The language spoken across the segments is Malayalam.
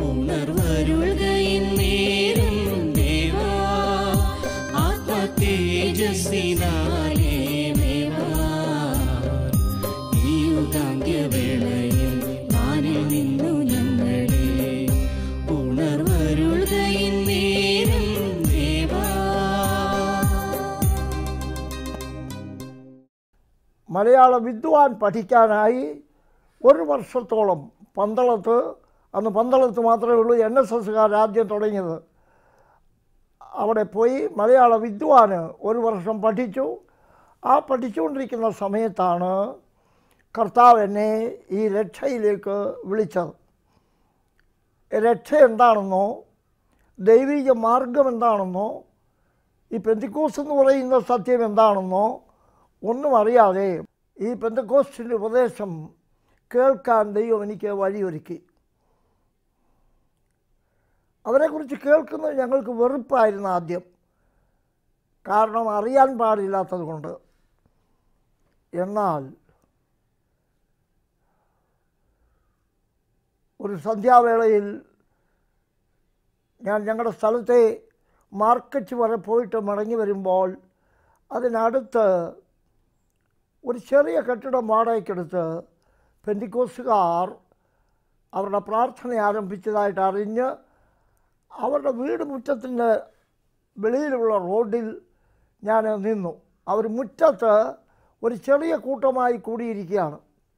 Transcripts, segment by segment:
ഉണർവരുൾകയിൻ നേരം ദേവാ ആത്മതേജസ്സിനാലേ ദേവാ ഈ യുഗാന്ത്യവേളയിൽ വാനിൽ നിന്നു ഞങ്ങളെ ഉണർവരുൾകയിൻ നേരം ദേവാ മലയാള വിദ്വാൻ പഠിക്കാനായി ഒരു വർഷത്തോളം പന്തളത്ത് അന്ന് പന്തളത്ത് മാത്രമേ ഉള്ളൂ എൻ എസ് എസ്സുകാർ ആദ്യം തുടങ്ങിയത് അവിടെ പോയി മലയാള വിദ്വാന് ഒരു വർഷം പഠിച്ചു ആ പഠിച്ചുകൊണ്ടിരിക്കുന്ന സമയത്താണ് കർത്താവ് എന്നെ ഈ രക്ഷയിലേക്ക് വിളിച്ചത് രക്ഷ എന്താണെന്നോ ദൈവിക മാർഗം എന്താണെന്നോ ഈ പെന്തിക്കോസ് എന്ന് പറയുന്ന സത്യം എന്താണെന്നോ ഒന്നും അറിയാതെ ഈ പെന്തക്കോസ്റ്റിൻ്റെ ഉപദേശം കേൾക്കാൻ ദൈവം എനിക്ക് വഴിയൊരുക്കി അവരെക്കുറിച്ച് കേൾക്കുന്നത് ഞങ്ങൾക്ക് വെറുപ്പായിരുന്നു ആദ്യം കാരണം അറിയാൻ പാടില്ലാത്തത് കൊണ്ട് എന്നാൽ ഒരു സന്ധ്യാവേളയിൽ ഞാൻ ഞങ്ങളുടെ സ്ഥലത്തെ മാർക്കറ്റ് വരെ പോയിട്ട് മടങ്ങി വരുമ്പോൾ അതിനടുത്ത് ഒരു ചെറിയ കെട്ടിടം വാടകയ്ക്കെടുത്ത് പെന്തിക്കോസുകാർ അവരുടെ പ്രാർത്ഥന ആരംഭിച്ചതായിട്ട് അറിഞ്ഞ് അവരുടെ വീട് മുറ്റത്തിൻ്റെ വെളിയിലുള്ള റോഡിൽ ഞാൻ നിന്നു അവർ മുറ്റത്ത് ഒരു ചെറിയ കൂട്ടമായി കൂടിയിരിക്കുകയാണ്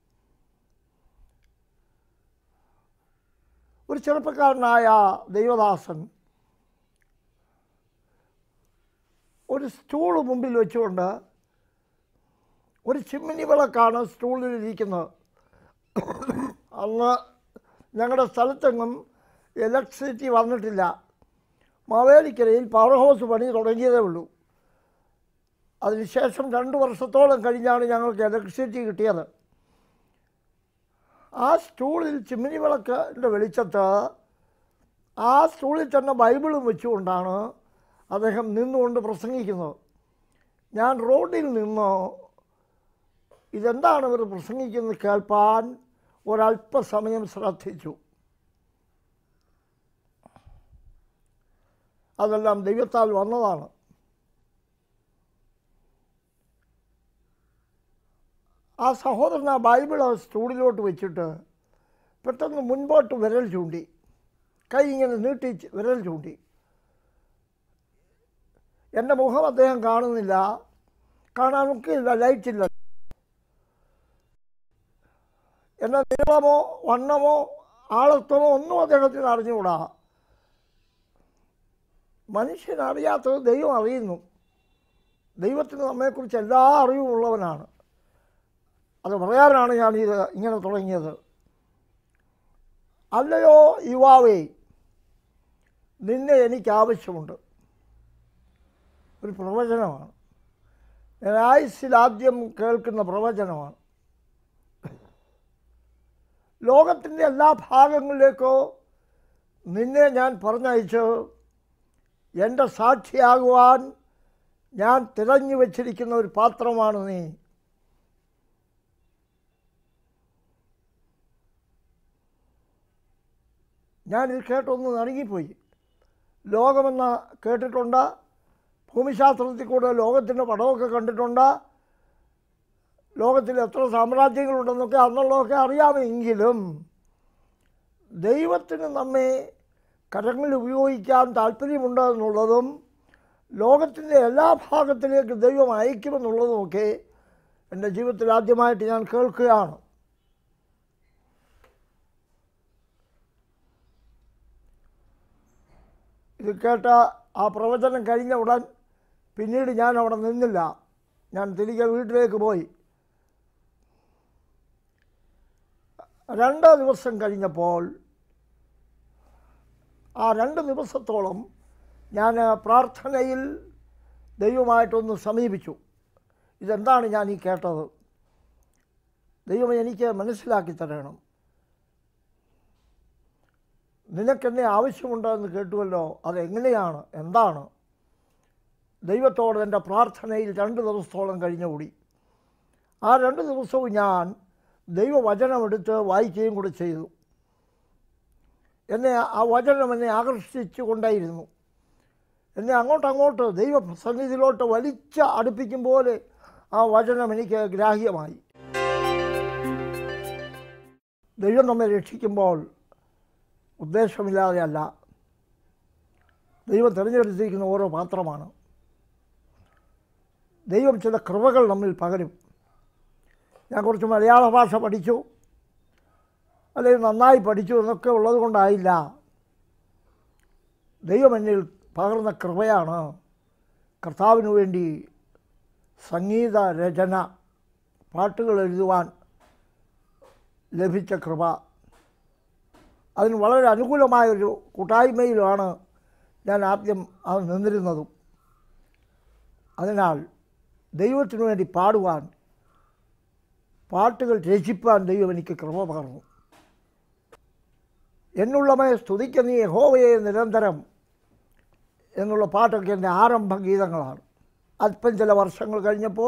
ഒരു ചെറുപ്പക്കാരനായ ദൈവദാസൻ ഒരു സ്റ്റൂള് മുമ്പിൽ വെച്ചുകൊണ്ട് ഒരു ചിമ്മിനി വിളക്കാണ് സ്റ്റൂളിലിരിക്കുന്നത് അന്ന് ഞങ്ങളുടെ സ്ഥലത്തെങ്ങും ഇലക്ട്രിസിറ്റി വന്നിട്ടില്ല മാവേലിക്കരയിൽ പവർ ഹൗസ് പണി തുടങ്ങിയതേ ഉള്ളൂ അതിനുശേഷം രണ്ട് വർഷത്തോളം കഴിഞ്ഞാണ് ഞങ്ങൾക്ക് ഇലക്ട്രിസിറ്റി കിട്ടിയത് ആ സ്റ്റൂളിൽ ചിമ്മിനി വിളക്കിൻ്റെ വെളിച്ചത്ത് ആ സ്റ്റൂളിൽ തന്നെ ബൈബിളും വെച്ചുകൊണ്ടാണ് അദ്ദേഹം നിന്നുകൊണ്ട് പ്രസംഗിക്കുന്നത് ഞാൻ റോഡിൽ നിന്ന് ഇതെന്താണ് ഇവർ പ്രസംഗിക്കുന്നത് കേൾപ്പാൻ ഒരല്പസമയം ശ്രദ്ധിച്ചു അതെല്ലാം ദൈവത്താൽ വന്നതാണ് ആ സഹോദരൻ ആ ബൈബിൾ ആ സ്റ്റൂഡിലോട്ട് വെച്ചിട്ട് പെട്ടെന്ന് മുൻപോട്ട് വിരൽ ചൂണ്ടി കൈ ഇങ്ങനെ നീട്ടി ച് വിരൽ ചൂണ്ടി എൻ്റെ മുഖം അദ്ദേഹം കാണുന്നില്ല കാണാനൊക്കെ ഇല്ല ലൈറ്റില്ല എന്നെ നീളമോ വണ്ണമോ ആളത്വമോ ഒന്നും അദ്ദേഹത്തിന് അറിഞ്ഞുകൂടാ മനുഷ്യനറിയാത്തത് ദൈവം അറിയുന്നു ദൈവത്തിന് നമ്മെക്കുറിച്ച് എല്ലാ അറിവുമുള്ളവനാണ് അത് പറയാനാണ് ഞാൻ ഇത് ഇങ്ങനെ തുടങ്ങിയത് അല്ലയോ യുവാവേ നിന്നെ എനിക്ക് ആവശ്യമുണ്ട് ഒരു പ്രവചനമാണ് ഞാൻ ആയുസ്സിൽ ആദ്യം കേൾക്കുന്ന പ്രവചനമാണ് ലോകത്തിൻ്റെ എല്ലാ ഭാഗങ്ങളിലേക്കോ നിന്നെ ഞാൻ പറഞ്ഞയച്ച് എൻ്റെ സാക്ഷിയാകുവാൻ ഞാൻ തിരഞ്ഞു വച്ചിരിക്കുന്ന ഒരു പാത്രമാണ് നീ ഞാനിത് കേട്ടൊന്ന് നടുങ്ങിപ്പോയി ലോകമെന്ന കേട്ടിട്ടുണ്ട് ഭൂമിശാസ്ത്രത്തിൽ കൂടെ ലോകത്തിൻ്റെ പടമൊക്കെ കണ്ടിട്ടുണ്ട് ലോകത്തിൽ എത്ര സാമ്രാജ്യങ്ങളുണ്ടെന്നൊക്കെ അന്നുള്ളതൊക്കെ അറിയാമെങ്കിലും ദൈവത്തിന് നമ്മെ കരങ്ങളിൽ ഉപയോഗിക്കാൻ താല്പര്യമുണ്ട് എന്നുള്ളതും ലോകത്തിൻ്റെ എല്ലാ ഭാഗത്തിലേക്ക് ദൈവം അയക്കുമെന്നുള്ളതുമൊക്കെ എൻ്റെ ജീവിതത്തിൽ ആദ്യമായിട്ട് ഞാൻ കേൾക്കുകയാണ് ഇത് കേട്ട ആ പ്രവചനം കഴിഞ്ഞ ഉടൻ പിന്നീട് ഞാൻ അവിടെ നിന്നില്ല ഞാൻ തിരികെ വീട്ടിലേക്ക് പോയി രണ്ട് ദിവസം കഴിഞ്ഞപ്പോൾ ആ രണ്ട് ദിവസത്തോളം ഞാൻ പ്രാർത്ഥനയിൽ ദൈവമായിട്ടൊന്ന് സമീപിച്ചു ഇതെന്താണ് ഞാൻ ഈ കേട്ടത് ദൈവം എനിക്ക് മനസ്സിലാക്കി തരണം നിനക്കെന്നെ ആവശ്യമുണ്ടോ എന്ന് കേട്ടുവല്ലോ അതെങ്ങനെയാണ് എന്താണ് ദൈവത്തോട് എൻ്റെ പ്രാർത്ഥനയിൽ രണ്ട് ദിവസത്തോളം കഴിഞ്ഞുകൂടി ആ രണ്ട് ദിവസവും ഞാൻ ദൈവവചനമെടുത്ത് വായിക്കുകയും കൂടി ചെയ്തു എന്നെ ആ വചനം എന്നെ ആകർഷിച്ചു കൊണ്ടേയിരുന്നു എന്നെ അങ്ങോട്ട് അങ്ങോട്ട് ദൈവ സന്നിധിയിലോട്ട് വലിച്ച് അടുപ്പിക്കും പോലെ ആ വചനം എനിക്ക് ഗ്രാഹ്യമായി ദൈവം നമ്മെ രക്ഷിക്കുമ്പോൾ ഉദ്ദേശമില്ലാതെയല്ല ദൈവം തിരഞ്ഞെടുത്തിരിക്കുന്ന ഓരോ പാത്രമാണ് ദൈവം ചില കൃപകൾ നമ്മിൽ പകരും ഞാൻ കുറച്ച് മലയാള ഭാഷ പഠിച്ചു അല്ലെങ്കിൽ നന്നായി പഠിച്ചു എന്നൊക്കെ ഉള്ളത് കൊണ്ടായില്ല ദൈവം എന്നിൽ പകർന്ന കൃപയാണ് കർത്താവിന് വേണ്ടി സംഗീത രചന പാട്ടുകൾ എഴുതുവാൻ ലഭിച്ച കൃപ അതിന് വളരെ അനുകൂലമായൊരു കൂട്ടായ്മയിലാണ് ഞാൻ ആദ്യം അത് നിന്നിരുന്നതും അതിനാൽ ദൈവത്തിനു വേണ്ടി പാടുവാൻ പാട്ടുകൾ രചിപ്പാൻ ദൈവം എനിക്ക് കൃപ പകർന്നു എന്നുള്ളമേ സ്തുതിക്ക നീ യഹോവയെ നിരന്തരം എന്നുള്ള പാട്ടൊക്കെ എൻ്റെ ആരംഭ ഗീതങ്ങളാണ് അല്പം ചില വർഷങ്ങൾ കഴിഞ്ഞപ്പോൾ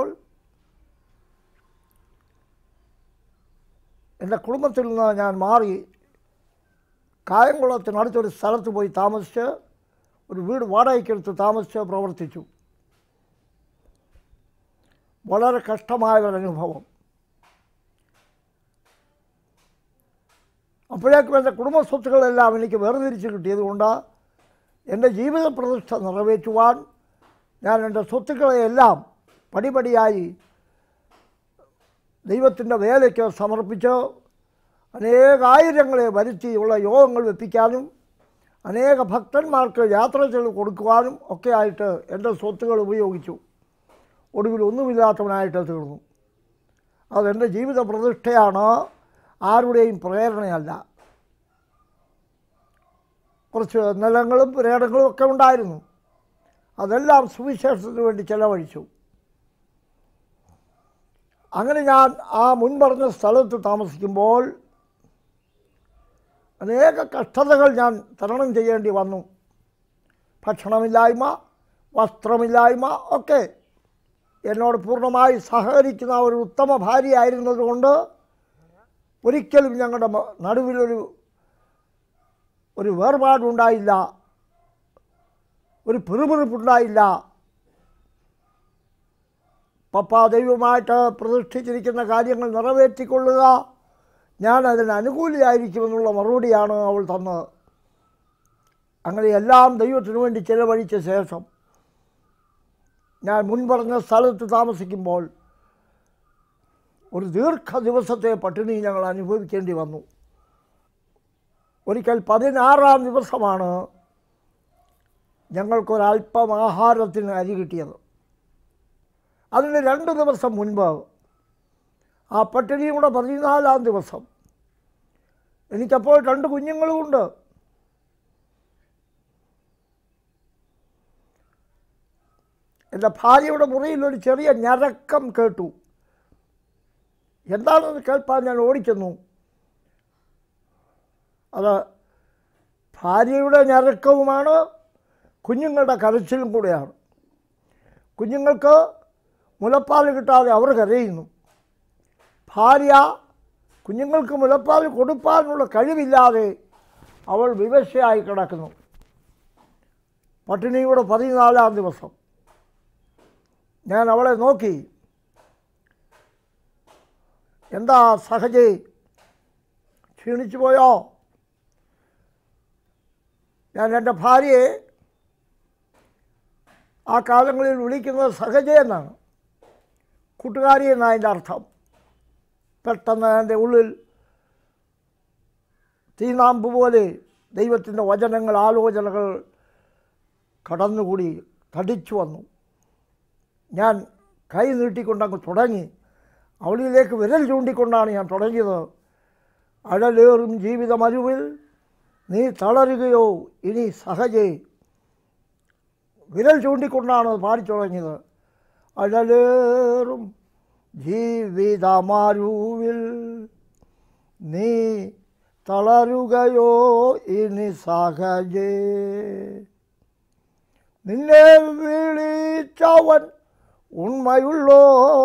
എൻ്റെ കുടുംബത്തിൽ നിന്ന് ഞാൻ മാറി കായംകുളത്തിനടുത്തൊരു സ്ഥലത്ത് പോയി താമസിച്ച് ഒരു വീട് വാടകയ്ക്കെടുത്ത് താമസിച്ച് പ്രവർത്തിച്ചു വളരെ കഷ്ടമായ ഒരു അനുഭവം അപ്പോഴേക്കും എൻ്റെ കുടുംബ സ്വത്തുക്കളെല്ലാം എനിക്ക് വേർതിരിച്ച് കിട്ടിയതുകൊണ്ട് എൻ്റെ ജീവിത പ്രതിഷ്ഠ നിറവേറ്റുവാൻ ഞാൻ എൻ്റെ സ്വത്തുക്കളെയെല്ലാം പടിപടിയായി ദൈവത്തിൻ്റെ വേലയ്ക്ക് സമർപ്പിച്ച് അനേകായിരങ്ങളെ വരുത്തിയുള്ള യോഗങ്ങൾ വെപ്പിക്കാനും അനേക ഭക്തന്മാർക്ക് യാത്ര ചെയ്ത് കൊടുക്കുവാനും ഒക്കെ ആയിട്ട് എൻ്റെ സ്വത്തുകൾ ഉപയോഗിച്ചു ഒടുവിൽ ഒന്നുമില്ലാത്തവനായിട്ട് തീർന്നു അതെൻ്റെ ജീവിത പ്രതിഷ്ഠയാണ് ആരുടെയും പ്രേരണയല്ല കുറച്ച് നിലങ്ങളും പുരേടങ്ങളും ഒക്കെ ഉണ്ടായിരുന്നു അതെല്ലാം സുവിശേഷത്തിന് വേണ്ടി ചെലവഴിച്ചു അങ്ങനെ ഞാൻ ആ മുൻപറഞ്ഞ സ്ഥലത്ത് താമസിക്കുമ്പോൾ അനേക കഷ്ടതകൾ ഞാൻ തരണം ചെയ്യേണ്ടി വന്നു ഭക്ഷണമില്ലായ്മ വസ്ത്രമില്ലായ്മ ഒക്കെ എന്നോട് പൂർണ്ണമായി സഹകരിക്കുന്ന ഒരു ഉത്തമ ഭാര്യയായിരുന്നതുകൊണ്ട് ഒരിക്കലും ഞങ്ങളുടെ മ- നടുവിലൊരു ഒരു വേർപാടുണ്ടായില്ല ഒരു പിറുപിറുപ്പുണ്ടായില്ല പപ്പ ദൈവമായിട്ട് പ്രതിഷ്ഠിച്ചിരിക്കുന്ന കാര്യങ്ങൾ നിറവേറ്റിക്കൊള്ളുക ഞാൻ അതിന് അനുകൂലിയായിരിക്കുമെന്നുള്ള മറുപടിയാണ് അവൾ തന്നത് അങ്ങനെ എല്ലാം ദൈവത്തിനു വേണ്ടി ചിലവഴിച്ച ശേഷം ഞാൻ മുൻപറഞ്ഞ സ്ഥലത്ത് താമസിക്കുമ്പോൾ ഒരു ദീർഘ ദിവസത്തെ പട്ടിണി ഞങ്ങൾ അനുഭവിക്കേണ്ടി വന്നു ഒരിക്കൽ പതിനാറാം ദിവസമാണ് ഞങ്ങൾക്കൊരല്പം ആഹാരത്തിന് അരി കിട്ടിയത് അതിന് രണ്ട് ദിവസം മുൻപ് ആ പട്ടിണിയും കൂടെ പതിനാലാം ദിവസം എനിക്കപ്പോൾ രണ്ട് കുഞ്ഞുങ്ങളുമുണ്ട് എൻ്റെ ഭാര്യയുടെ മുറിയിൽ ഒരു ചെറിയ ഞരക്കം കേട്ടു എന്താണെന്ന് കേൾപ്പാൻ ഞാൻ ഓടിച്ചെന്നു അത് ഭാര്യയുടെ ഞരക്കവുമാണ് കുഞ്ഞുങ്ങളുടെ കരച്ചിലും കൂടെയാണ് കുഞ്ഞുങ്ങൾക്ക് മുലപ്പാൽ കിട്ടാതെ അവർ കരയുന്നു ഭാര്യ കുഞ്ഞുങ്ങൾക്ക് മുലപ്പാൽ കൊടുപ്പാനുള്ള കഴിവില്ലാതെ അവൾ വിവശയായി കിടക്കുന്നു പട്ടിണിയുടെ പതിനാലാം ദിവസം ഞാൻ അവളെ നോക്കി എന്താ സഹജേ ക്ഷീണിച്ചു പോയോ ഞാൻ എൻ്റെ ഭാര്യയെ ആ കാലങ്ങളിൽ വിളിക്കുന്നത് സഹജ എന്നാണ് കൂട്ടുകാരി എന്നതിൻ്റെ അർത്ഥം പെട്ടെന്ന് എൻ്റെ ഉള്ളിൽ തീനാമ്പ് പോലെ ദൈവത്തിൻ്റെ വചനങ്ങൾ ആലോചനകൾ കടന്നുകൂടി തടിച്ചു വന്നു ഞാൻ കൈ നീട്ടിക്കൊണ്ടങ്ങ് തുടങ്ങി അവളിലേക്ക് വിരൽ ചൂണ്ടിക്കൊണ്ടാണ് ഞാൻ തുടങ്ങിയത് അഴലേറും ജീവിതമരുവിൽ നീ തളരുകയോ ഇനി സഹജേ വിരൽ ചൂണ്ടിക്കൊണ്ടാണ് അത് പാടി തുടങ്ങിയത് അഴലേറും ജീവിതമാരുവിൽ നീ തളരുകയോ ഇനി സഹജേ നിന്നെ വിളിച്ചവൻ ഉണ്മയുള്ളോ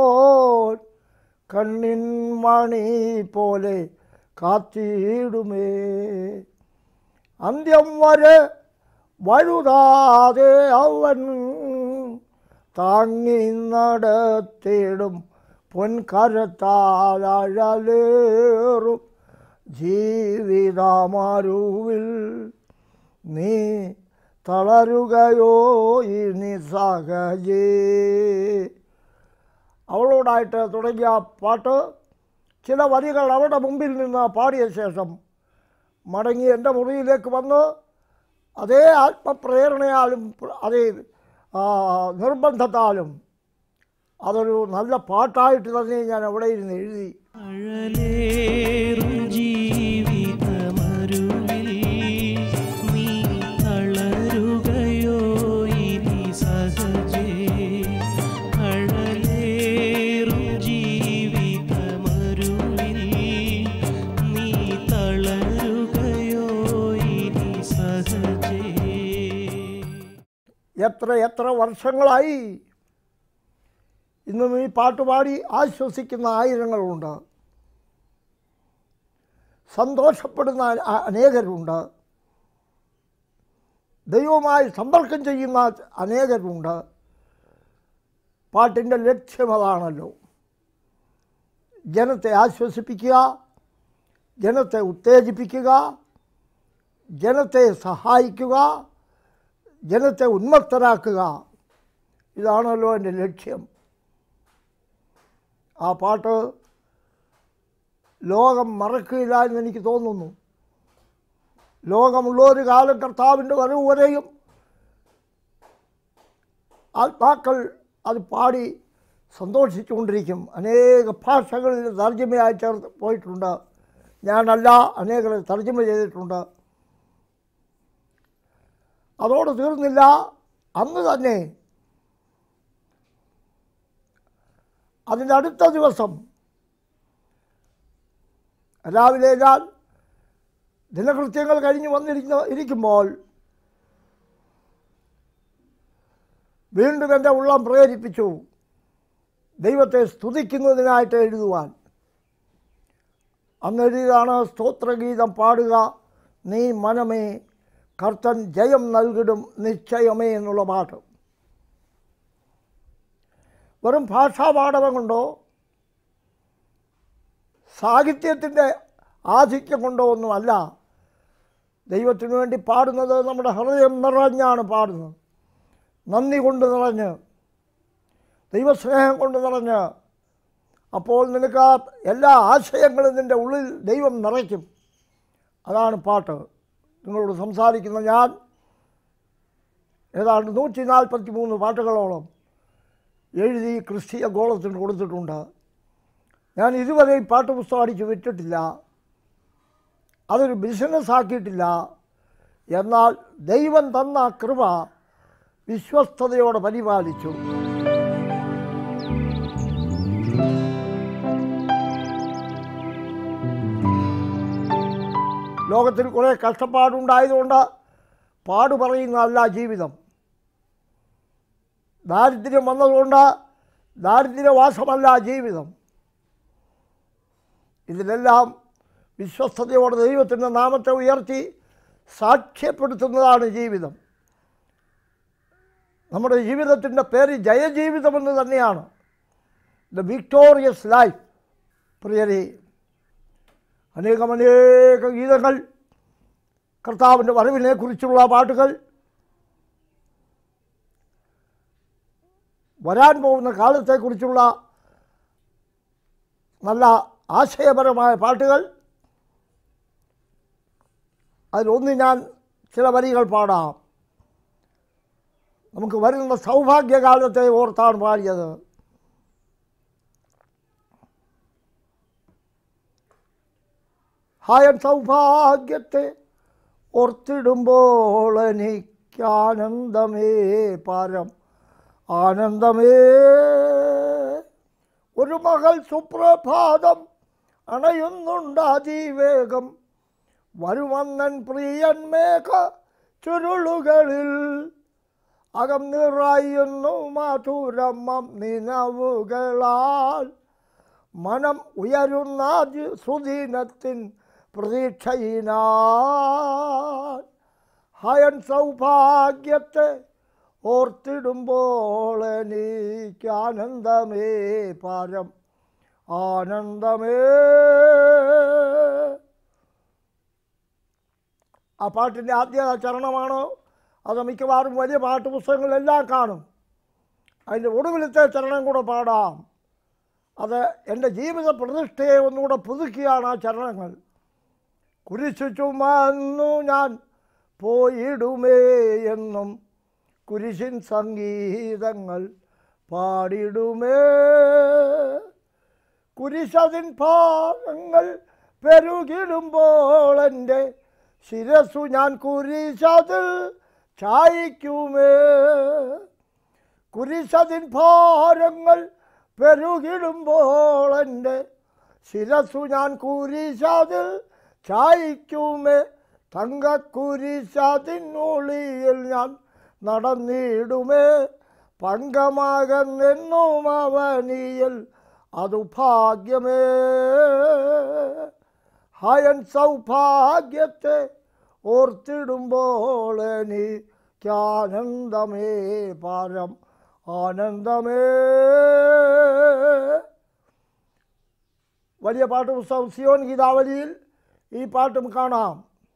കണ്ണിൻ മണി പോലെ കാത്തിടുമേ അന്ത്യം വരെ വഴുതാതെ അവൻ താങ്ങി നടത്തിടും പൊൻകരത്താലഴലേറും ജീവിതമാരുവിൽ നീ തളരുകയോ ഇനി സഹജേ അവളോടായിട്ട് തുടങ്ങിയ പാട്ട് ചില വരികൾ അവരുടെ മുമ്പിൽ നിന്ന് പാടിയ ശേഷം മടങ്ങി എൻ്റെ മുറിയിലേക്ക് വന്ന് അതേ ആത്മപ്രേരണയാലും അതേ ആ, നിർബന്ധത്താലും അതൊരു നല്ല പാട്ടായിട്ട് തന്നെ ഞാൻ അവിടെ ഇരുന്ന് എഴുതി അഴലേറും ജീവിതമരുവിൽ നീ തളരുകയോ ഇനി സഹജേ അഴലേറും ജീവിതമരുവിൽ നീ തളരുകയോ ഇനി സഹജേ എത്ര എത്ര വർഷങ്ങളായി ഇന്നും ഈ പാട്ടുപാടി ആശ്വസിക്കുന്ന ആയിരങ്ങളുണ്ട് സന്തോഷപ്പെടുന്ന അ- അനേകരുണ്ട് ദൈവവുമായി സമ്പർക്കം ചെയ്യുന്ന അനേകരുണ്ട് പാട്ടിൻ്റെ ലക്ഷ്യം അതാണല്ലോ ജനത്തെ ആശ്വസിപ്പിക്കുക ജനത്തെ ഉത്തേജിപ്പിക്കുക ജനത്തെ സഹായിക്കുക ജനത്തെ ഉന്മത്തരാക്കുക ഇതാണല്ലോ എൻ്റെ ലക്ഷ്യം ആ പാട്ട് ലോകം മറക്കില്ല എന്ന് എനിക്ക് തോന്നുന്നു ലോകമുള്ള ഒരു കാലം കർത്താവിൻ്റെ വരവ് വരെയും ആത്മാക്കൾ അത് പാടി സന്തോഷിച്ചുകൊണ്ടിരിക്കും അനേക ഭാഷകളിൽ തർജ്ജമയായി ചേർത്ത് പോയിട്ടുണ്ട് ഞാനല്ല അനേകരെ തർജ്ജമ ചെയ്തിട്ടുണ്ട് അതോട് തീർന്നില്ല അന്ന് തന്നെ അതിൻ്റെ അടുത്ത ദിവസം രാവിലെ ഞാൻ ദിനകൃത്യങ്ങൾ കഴിഞ്ഞ് വന്നിരിക്കുന്ന ഇരിക്കുമ്പോൾ വീണ്ടും എൻ്റെ ഉള്ളം പ്രേരിപ്പിച്ചു ദൈവത്തെ സ്തുതിക്കുന്നതിനായിട്ട് എഴുതുവാൻ അന്ന് എഴുതിയതാണ് സ്തോത്രഗീതം പാടുക നീ മനമേ കർത്തൻ ജയം നൽകിടും നിശ്ചയമേ എന്നുള്ള പാട്ട് വെറും ഭാഷാപാഠവം കൊണ്ടോ സാഹിത്യത്തിൻ്റെ ആധിക്യം കൊണ്ടോ ഒന്നുമല്ല ദൈവത്തിനു വേണ്ടി പാടുന്നത് നമ്മുടെ ഹൃദയം നിറഞ്ഞാണ് പാടുന്നത് നന്ദി കൊണ്ട് നിറഞ്ഞ് ദൈവസ്നേഹം കൊണ്ട് നിറഞ്ഞ് അപ്പോൾ നിനക്ക് ആ എല്ലാ ആശയങ്ങളും നിൻ്റെ ഉള്ളിൽ ദൈവം നിറയ്ക്കും അതാണ് പാട്ട് നിങ്ങളോട് സംസാരിക്കുന്ന ഞാൻ ഏതാണ്ട് നൂറ്റി നാൽപ്പത്തി മൂന്ന് പാട്ടുകളോളം എഴുതി ക്രിസ്തീയ ഗോളത്തിന് കൊടുത്തിട്ടുണ്ട് ഞാൻ ഇതുവരെ ഈ പാട്ട് പുസ്തകം അടിച്ച് വിറ്റിട്ടില്ല അതൊരു ബിസിനസ് ആക്കിയിട്ടില്ല എന്നാൽ ദൈവം തന്ന കൃപ വിശ്വസ്തയോടെ പരിപാലിച്ചു ലോകത്തിൽ കുറേ കഷ്ടപ്പാടുണ്ടായതുകൊണ്ട് പാട് പറയുന്നതല്ല ജീവിതം ദാരിദ്ര്യം വന്നതുകൊണ്ട് ദാരിദ്ര്യവാസമല്ല ജീവിതം ഇതിലെല്ലാം വിശ്വസ്തയോടെ ദൈവത്തിൻ്റെ നാമത്തെ ഉയർത്തി സാക്ഷ്യപ്പെടുത്തുന്നതാണ് ജീവിതം നമ്മുടെ ജീവിതത്തിൻ്റെ പേര് ജയജീവിതമെന്ന് തന്നെയാണ് ദ വിക്ടോറിയസ് ലൈഫ് പ്രിയരെ അനേകമനേക ഗീതങ്ങൾ കർത്താവിൻ്റെ വരവിനെ കുറിച്ചുള്ള പാട്ടുകൾ വരാൻ പോകുന്ന കാലത്തെക്കുറിച്ചുള്ള നല്ല ആശയപരമായ പാട്ടുകൾ അതിലൊന്ന് ഞാൻ ചില വരികൾ പാടാം നമുക്ക് വരുന്ന സൗഭാഗ്യകാലത്തെ ഓർത്താണ് പാടിയത് ഹായൻ സൗഭാഗ്യത്തെ ഓർത്തിടുമ്പോൾ എനിക്ക് ആനന്ദമേ പരം ആനന്ദമേ ഒരു മകൾ സുപ്രഭാതം അണയുന്നുണ്ടാതിവേഗം വരുമന്നൻ പ്രിയൻ മേഘ ചുരുളുകളിൽ അകം നിറയുന്നു മധുരമം നിലവുകളാൽ മനം ഉയരുന്ന ജി- സുദിനത്തിൻ പ്രതീക്ഷയിനാൽ ഹയൻ സൗഭാഗ്യത്തെ ഓർത്തിടുമ്പോൾ എനിക്ക് ആനന്ദമേ പാരം ആനന്ദമേ ആ പാട്ടിൻ്റെ ആദ്യ ചരണമാണ് അത് മിക്കവാറും വലിയ പാട്ട് പുസ്തകങ്ങളെല്ലാം കാണും അതിൻ്റെ ഒടുവിലത്തെ ചരണം കൂടെ പാടാം അത് എൻ്റെ ജീവിത പ്രതിഷ്ഠയെ ഒന്നുകൂടെ പുതുക്കിയാണ് ആ ചരണങ്ങൾ കുരിശു ചുമന്നു ഞാൻ പോയിടുമേ എന്നും കുരിശിൻ സംഗീതങ്ങൾ പാടിടുമേ കുരിശതിൻ ഭാഗങ്ങൾ പെരുകിടുമ്പോൾ എൻ്റെ ശിരസു ഞാൻ കുരിശതിൽ ചായ്ക്കുമേ കുരിശതിൻ ഭാരങ്ങൾ പെരുകിടുമ്പോൾ എൻ്റെ ശിരസു ഞാൻ കുരിശതിൽ ചായ്ക്കുമേ തങ്കക്കുരിശതിനുള്ളിൽ ഞാൻ നടന്നിടുമേ പങ്കമാകുന്നെന്നും അവനിയിൽ അതു ഭാഗ്യമേ ഹയൻ സൗഭാഗ്യത്തെ ഓർത്തിടുമ്പോൾ എനിക്കാനന്ദമേ പാരം ആനന്ദമേ വലിയ പാട്ട് പുസ്തകം സിയോൻ ഗീതാവലിയിൽ ഈ പാട്ടും കാണാം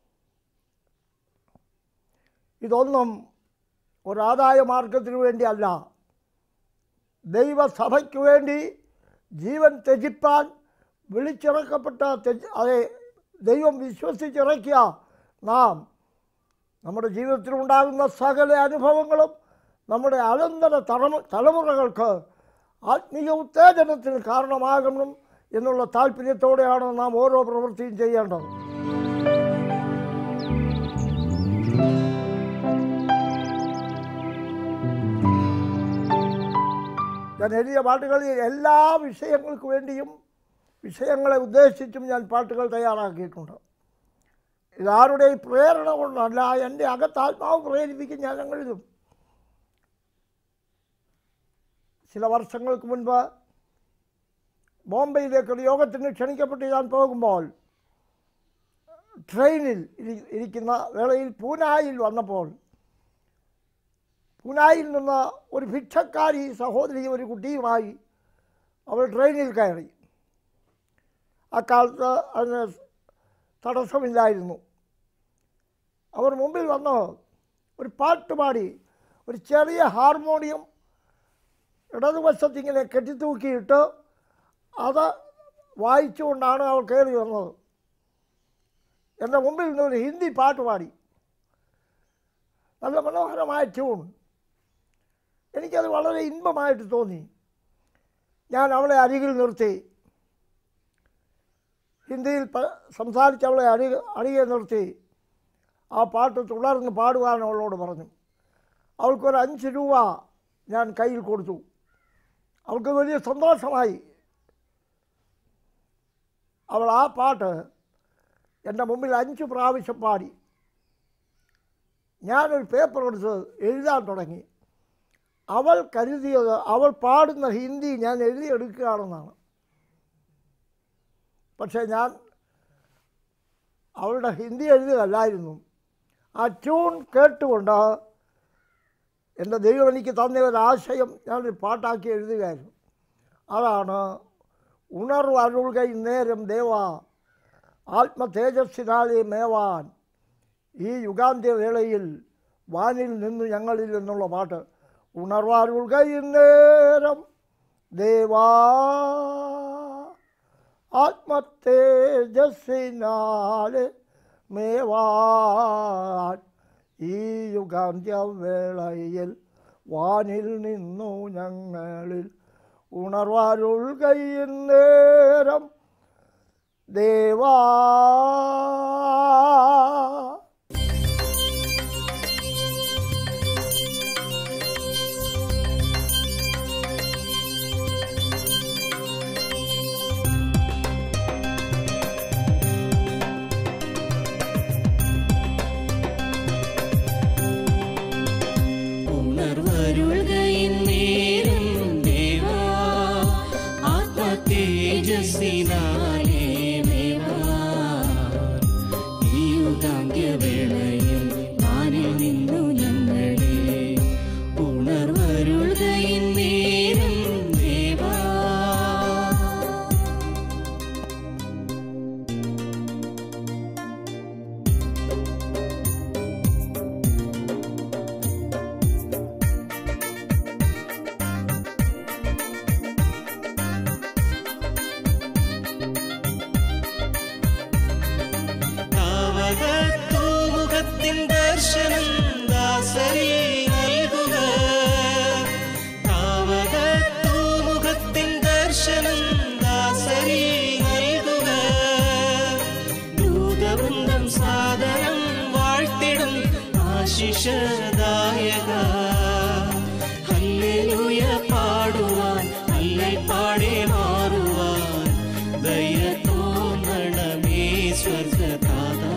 ഇതൊന്നും ഒരാദായ മാർഗത്തിനു വേണ്ടിയല്ല ദൈവസഭയ്ക്ക് വേണ്ടി ജീവൻ ത്യജിപ്പാൻ വിളിച്ചിറക്കപ്പെട്ട തെജ് അതെ ദൈവം വിശ്വസിച്ചിറക്കിയ നാം നമ്മുടെ ജീവിതത്തിലുണ്ടാകുന്ന സകല അനുഭവങ്ങളും നമ്മുടെ അനന്തര തലമു തലമുറകൾക്ക് ആത്മീയ ഉത്തേജനത്തിന് കാരണമാകണം എന്നുള്ള താല്പര്യത്തോടെയാണ് നാം ഓരോ പ്രവൃത്തിയും ചെയ്യേണ്ടത് ഞാൻ എഴുതിയ പാട്ടുകളിൽ എല്ലാ വിഷയങ്ങൾക്ക് വേണ്ടിയും വിഷയങ്ങളെ ഉദ്ദേശിച്ചും ഞാൻ പാട്ടുകൾ തയ്യാറാക്കിയിട്ടുണ്ട് ഇതാരുടെ പ്രേരണ കൊണ്ടല്ല എൻ്റെ അകത്ത് ആത്മാവ് പ്രേരിപ്പിക്കും ഞാൻ അങ്ങ് എഴുതും ചില വർഷങ്ങൾക്ക് മുൻപ് ബോംബെയിലേക്ക് ഒരു യോഗത്തിന് ക്ഷണിക്കപ്പെട്ട് ഞാൻ പോകുമ്പോൾ ട്രെയിനിൽ ഇരി- ഇരിക്കുന്ന വേളയിൽ പൂനായിൽ വന്നപ്പോൾ പൂനായിൽ നിന്ന് ഒരു ഭിക്ഷക്കാരി സഹോദരി ഒരു കുട്ടിയുമായി അവൾ ട്രെയിനിൽ കയറി അക്കാലത്ത് അതിന് തടസ്സമില്ലായിരുന്നു അവർ മുമ്പിൽ വന്ന് ഒരു പാട്ട് പാടി ഒരു ചെറിയ ഹാർമോണിയം ഇടതുവശത്ത് ഇങ്ങനെ കെട്ടിത്തൂക്കിയിട്ട് അത് വായിച്ചുകൊണ്ടാണ് അവൾ കയറി വന്നത് എൻ്റെ മുമ്പിൽ നിന്ന് ഒരു ഹിന്ദി പാട്ട് പാടി നല്ല മനോഹരമായ ട്യൂൺ എനിക്കത് വളരെ ഇன்பമായിട്ട് തോന്നി ഞാൻ അവളെ അരികിൽ നിർത്തി ഹിന്ദിയിൽ പ- സംസാരിച്ച് അവളെ അരി അരികെ നിർത്തി ആ പാട്ട് തുടർന്ന് പാടുവാൻ അവളോട് പറഞ്ഞു അവൾക്കൊരു അഞ്ച് രൂപ ഞാൻ കയ്യിൽ കൊടുത്തു അവൾക്ക് വലിയ സന്തോഷമായി അവൾ ആ പാട്ട് എൻ്റെ മുമ്പിൽ അഞ്ച് പ്രാവശ്യം പാടി ഞാനൊരു പേപ്പർ എടുത്ത് എഴുതാൻ തുടങ്ങി അവൾ കരുതിയത് അവൾ പാടുന്ന ഹിന്ദി ഞാൻ എഴുതിയെടുക്കുകയാണെന്നാണ് പക്ഷേ ഞാൻ അവളുടെ ഹിന്ദി എഴുതുകയല്ലായിരുന്നു ആ ട്യൂൺ കേട്ടുകൊണ്ട് എൻ്റെ ദൈവം എനിക്ക് തന്ന ഒരു ആശയം ഞാനൊരു പാട്ടാക്കി എഴുതുകയായിരുന്നു അതാണ് ഉണർവ് അരുൾക നേരം ദേവ ആത്മ തേജസ്സിനാലെ മേവാൻ ഈ യുഗാന്ത്യ വേളയിൽ വാനിൽ നിന്ന് ഞങ്ങളിൽ എന്നുള്ള പാട്ട് ഉണർവാരുൾക നേരം ദേവാ ആത്മതേജസ്സിനാല് മേവാൻ ഈ യുഗാന്ത്യവേളയിൽ വാനിൽ നിന്നു ഞങ്ങളിൽ ഉണർവാരുൾകയും നേരം ദേവാ ഉണർവരുൾകയിൻ നേരം ദേവാ ആത്മതേജസ്സിനാലേ ദേവാ ഈ യുഗാന്ത്യ ആശിഷദായക ഹല്ലേലൂയ പാടുവാൻ അല്ലേ പാടെ മാറുവാൻ ദയ തോന്നണമേ സ്വർഗദാതാ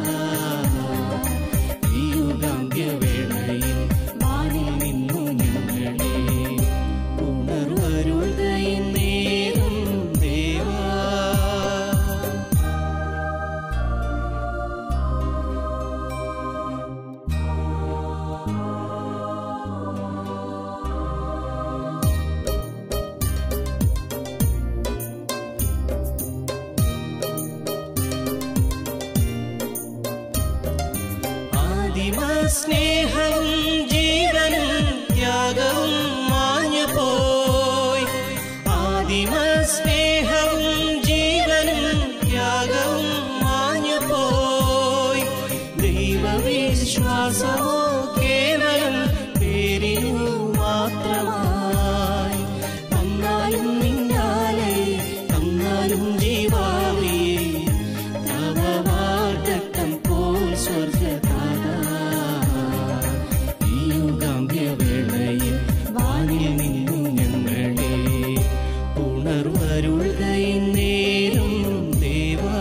ഈ യുഗാന്ത്യവേളയിൽ വാനിൽ നിന്നു ഞങ്ങളെ ഉണർവരുൾകയും നേരും ദേവാ ആദിമ സ്നേഹവും ജീവനും ത്യാഗവും മാഞ്ഞു പോയി ആദിമ സ്നേഹവും ജീവനും ത്യാഗവും മാഞ്ഞു പോയി ദൈവവിശ്വാസമോ കേവലം പേരിനു മാത്രമായി തന്നാലും നിന്നാലെ തന്നാലും ജീവാവേ തവ വാഗ്ദത്തം പോൽ സ്വർഗദാതാ ഈ യുഗാന്ത്യവേളയിൽ വാനിൽ നിന്നും ഞങ്ങളെ ഉണർവരുൾകയും നേരും ദേവാ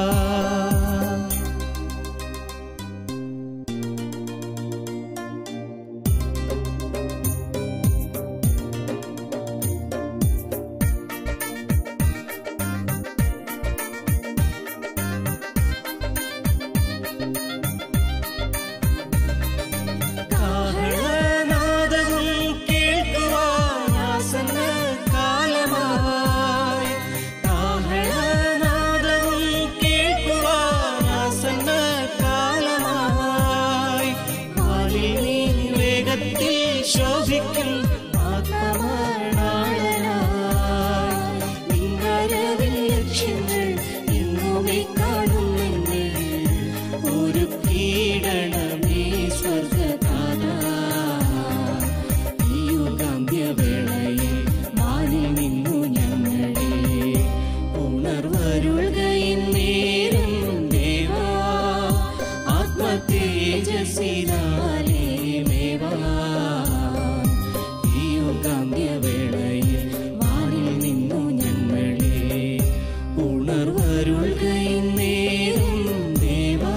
കാഹളനാദവും കേൾക്കുവാൻ ആസന്ന കാലമായി കാഹളനാദവും കേൾക്കുവാൻ ആസന്ന കാലമായി കാലിൽ നീ വേഗത്തിൽ ശോഭിക്കും ആത്മമണാളനായി നിങ്ങരവിൽ ലക്ഷ്യങ്ങൾ എങ്ങുമേ കാണുമെന്ന് ഒരു പീഡനമേ സ്വർഗദാതാ ഈ യുഗാന്ത്യവേളയിൽ മാനിൽ നിന്നു ഞങ്ങളെ ഉണർവരുൾകയും നേരും ദേവാ ആത്മതേജസ്സിനാലേ മേവാ ഈ യുഗാന്ത്യവേളയിൽ വാനിൽ നിന്നു ഞങ്ങളെ ഉണർവരുൾകയും നേരും ദേവാ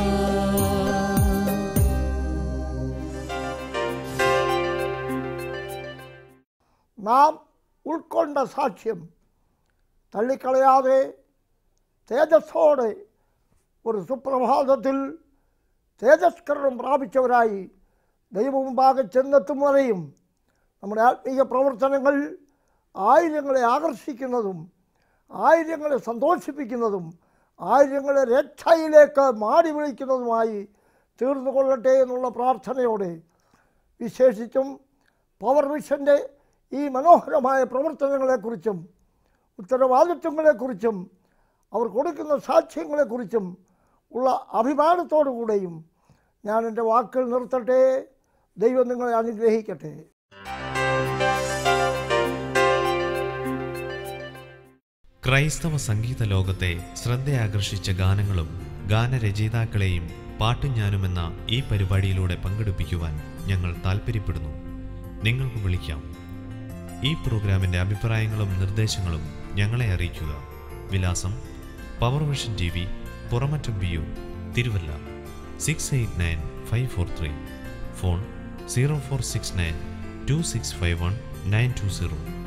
നാം ഉൾക്കൊണ്ട സാക്ഷ്യം തള്ളിക്കളയാതെ തേജസ്സോടെ ഒരു സുപ്രഭാതത്തിൽ തേജസ്കരണം പ്രാപിച്ചവരായി ദൈവമുമ്പാകെ ചെന്നെത്തും വരെയും നമ്മുടെ ആത്മീയ പ്രവർത്തനങ്ങൾ ആയിരങ്ങളെ ആകർഷിക്കുന്നതും ആയിരങ്ങളെ സന്തോഷിപ്പിക്കുന്നതും ആയിരങ്ങളെ രക്ഷയിലേക്ക് മാടി വിളിക്കുന്നതുമായി തീർന്നു കൊള്ളട്ടെ എന്നുള്ള പ്രാർത്ഥനയോടെ വിശേഷിച്ചും പവർ മിഷൻ്റെ ഈ മനോഹരമായ പ്രവർത്തനങ്ങളെക്കുറിച്ചും ഉത്തരവാദിത്വങ്ങളെക്കുറിച്ചും അവർ കൊടുക്കുന്ന സാക്ഷ്യങ്ങളെക്കുറിച്ചും ഉള്ള അഭിമാനത്തോടുകൂടെയും ഞാൻ എൻ്റെ വാക്കുകൾ നിർത്തട്ടെ ദൈവം നിങ്ങളെ അനുഗ്രഹിക്കട്ടെ ക്രൈസ്തവ സംഗീത ലോകത്തെ ശ്രദ്ധയാകർഷിച്ച ഗാനങ്ങളും ഗാനരചയിതാക്കളെയും പാട്ടും ഞാനുമെന്ന ഈ പരിപാടിയിലൂടെ പങ്കെടുപ്പിക്കുവാൻ ഞങ്ങൾ താൽപ്പര്യപ്പെടുന്നു നിങ്ങൾക്ക് വിളിക്കാം ഈ പ്രോഗ്രാമിൻ്റെ അഭിപ്രായങ്ങളും നിർദ്ദേശങ്ങളും ഞങ്ങളെ അറിയിക്കുക വിലാസം power vision T V Puramattom B U Thiruvalla six eight nine five four three phone zero four six nine two six five one nine two zero